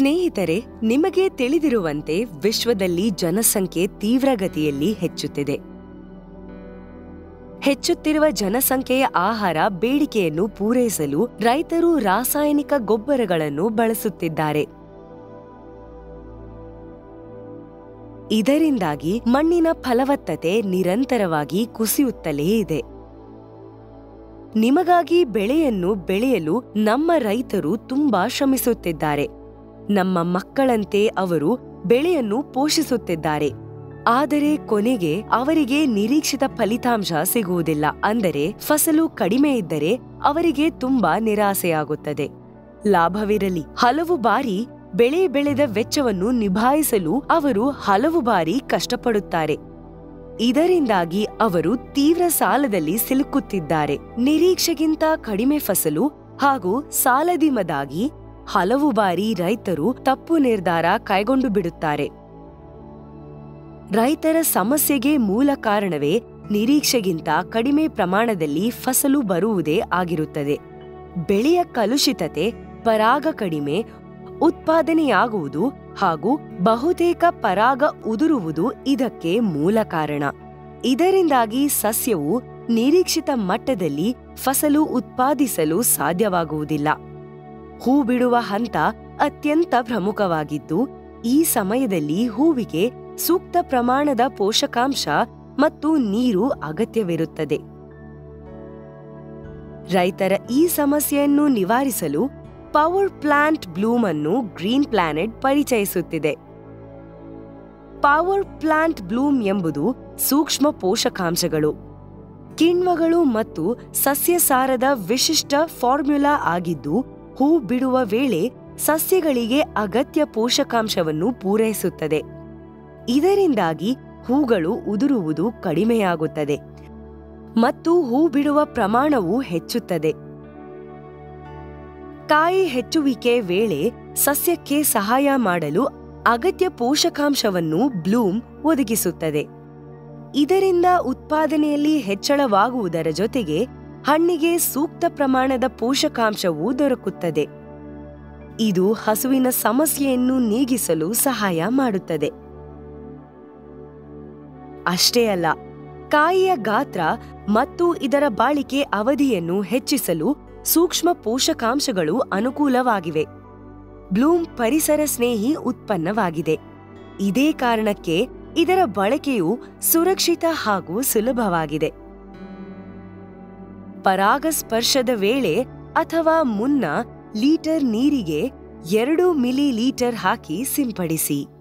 ಸ್ನೇಹಿತರೆ ನಿಮಗೆ ತಿಳಿದಿರುವಂತೆ ವಿಶ್ವದಲ್ಲಿ ಜನಸಂಖ್ಯೆ ತೀವ್ರಗತಿಯಲ್ಲಿ ಹೆಚ್ಚುತ್ತಿದೆ ಹೆಚ್ಚುತ್ತಿರುವ ಜನಸಂಖ್ಯೆಯ ಆಹಾರ ಬೇಡಿಕೆಯನ್ನು ಪೂರೈಸಲು ರೈತರು ರಾಸಾಯನಿಕ ಗೊಬ್ಬರಗಳನ್ನು ಬಳಸುತ್ತಿದ್ದಾರೆ ಇದರಿಂದಾಗಿ ಮಣ್ಣಿನ ಫಲವತ್ತತೆ ನಿರಂತರವಾಗಿ ಕುಸಿಯುತ್ತಲೇ ಇದೆ ನಿಮಗಾಗಿ ಬೆಳೆಯನ್ನು ಬೆಳೆಯಲು ನಮ್ಮ ರೈತರು ತುಂಬಾ ಶ್ರಮಿಸುತ್ತಿದ್ದಾರೆ ನಮ್ಮ ಮಕ್ಕಳಂತೆ ಅವರು ಬೆಳೆಯನ್ನು ಪೋಷಿಸುತ್ತಿದ್ದಾರೆ ಆದರೆ ಕೊನೆಗೆ ಅವರಿಗೆ ನಿರೀಕ್ಷಿತ ಫಲಿತಾಂಶ ಸಿಗುವುದಿಲ್ಲ ಅಂದರೆ ಫಸಲು ಕಡಿಮೆ ಇದ್ದರೆ ಅವರಿಗೆ ತುಂಬಾ ನಿರಾಸೆಯಾಗುತ್ತದೆ ಲಾಭವಿರಲಿ ಹಲವು ಬಾರಿ ಬೆಳೆ ಬೆಳೆದ ವೆಚ್ಚವನ್ನು ನಿಭಾಯಿಸಲು ಅವರು ಹಲವು ಬಾರಿ ಕಷ್ಟಪಡುತ್ತಾರೆ ಇದರಿಂದಾಗಿ ಅವರು ತೀವ್ರ ಸಾಲದಲ್ಲಿ ಸಿಲುಕುತ್ತಿದ್ದಾರೆ ನಿರೀಕ್ಷೆಗಿಂತ ಕಡಿಮೆ ಫಸಲು ಹಾಗೂ ಸಾಲದಿಮದಾಗಿ ಹಲವು ಬಾರಿ ರೈತರು ತಪ್ಪು ನಿರ್ಧಾರ ಕೈಗೊಂಡು ಬಿಡುತ್ತಾರೆ ರೈತರ ಸಮಸ್ಯೆಗೆ ಮೂಲ ಕಾರಣವೇ ನಿರೀಕ್ಷೆಗಿಂತ ಕಡಿಮೆ ಪ್ರಮಾಣದಲ್ಲಿ ಫಸಲು ಬರುವುದೇ ಆಗಿರುತ್ತದೆ ಬೆಳೆಯ ಕಲುಷಿತತೆ ಪರಾಗ ಕಡಿಮೆ ಉತ್ಪಾದನೆಯಾಗುವುದು ಹಾಗೂ ಬಹುತೇಕ ಪರಾಗ ಉದುರುವುದು ಇದಕ್ಕೆ ಮೂಲ ಕಾರಣ ಇದರಿಂದಾಗಿ ಸಸ್ಯವು ನಿರೀಕ್ಷಿತ ಮಟ್ಟದಲ್ಲಿ ಫಸಲು ಉತ್ಪಾದಿಸಲು ಸಾಧ್ಯವಾಗುವುದಿಲ್ಲ ಹೂ ಬಿಡುವ ಹಂತ ಅತ್ಯಂತ ಪ್ರಮುಖವಾಗಿದ್ದು ಈ ಸಮಯದಲ್ಲಿ ಹೂವಿಗೆ ಸೂಕ್ತ ಪ್ರಮಾಣದ ಪೋಷಕಾಂಶ ಮತ್ತು ನೀರು ಅಗತ್ಯವಿರುತ್ತದೆ ರೈತರ ಈ ಸಮಸ್ಯೆಯನ್ನು ನಿವಾರಿಸಲು ಪವರ್ ಪ್ಲಾಂಟ್ ಬ್ಲೂಮ್ ಅನ್ನು ಗ್ರೀನ್ ಪ್ಲಾನೆಟ್ ಪರಿಚಯಿಸುತ್ತಿದೆ ಪವರ್ ಪ್ಲಾಂಟ್ ಬ್ಲೂಮ್ ಎಂಬುದು ಸೂಕ್ಷ್ಮ ಪೋಷಕಾಂಶಗಳು ಕಿಣ್ವಗಳು ಮತ್ತು ಸಸ್ಯಸಾರದ ವಿಶಿಷ್ಟ ಫಾರ್ಮ್ಯುಲಾ ಆಗಿದ್ದು ಹೂ ಬಿಡುವ ವೇಳೆ ಸಸ್ಯಗಳಿಗೆ ಅಗತ್ಯ ಪೋಷಕಾಂಶವನ್ನು ಪೂರೈಸುತ್ತದೆ ಇದರಿಂದಾಗಿ ಹೂಗಳು ಉದುರುವುದು ಕಡಿಮೆಯಾಗುತ್ತದೆ ಮತ್ತು ಹೂ ಬಿಡುವ ಪ್ರಮಾಣವು ಹೆಚ್ಚುತ್ತದೆ ಕಾಯಿ ಹೆಚ್ಚುವಿಕೆ ವೇಳೆ ಸಸ್ಯಕ್ಕೆ ಸಹಾಯ ಮಾಡಲು ಅಗತ್ಯ ಪೋಷಕಾಂಶವನ್ನು ಬ್ಲೂಮ್ ಒದಗಿಸುತ್ತದೆ ಇದರಿಂದ ಉತ್ಪಾದನೆಯಲ್ಲಿ ಹೆಚ್ಚಳವಾಗುವುದರ ಜೊತೆಗೆ ಹಣ್ಣಿಗೆ ಸೂಕ್ತ ಪ್ರಮಾಣದ ಪೋಷಕಾಂಶವೂ ದೊರಕುತ್ತದೆ ಇದು ಹಸುವಿನ ಸಮಸ್ಯೆಯನ್ನು ನೀಗಿಸಲು ಸಹಾಯ ಮಾಡುತ್ತದೆ ಅಷ್ಟೇ ಅಲ್ಲ ಕಾಯಿಯ ಗಾತ್ರ ಮತ್ತು ಇದರ ಬಾಳಿಕೆ ಅವಧಿಯನ್ನು ಹೆಚ್ಚಿಸಲು ಸೂಕ್ಷ್ಮ ಪೋಷಕಾಂಶಗಳು ಅನುಕೂಲವಾಗಿವೆ ಬ್ಲೂಮ್ ಪರಿಸರ ಸ್ನೇಹಿ ಉತ್ಪನ್ನವಾಗಿದೆ ಇದೇ ಕಾರಣಕ್ಕೆ ಇದರ ಬಳಕೆಯು ಸುರಕ್ಷಿತ ಹಾಗೂ ಸುಲಭವಾಗಿದೆ ಪರಾಗಸ್ಪರ್ಶದ ವೇಳೆ ಅಥವಾ ಮುನ್ನ ಲೀಟರ್ ನೀರಿಗೆ ಎರಡು ಮಿಲಿ ಲೀಟರ್ ಹಾಕಿ ಸಿಂಪಡಿಸಿ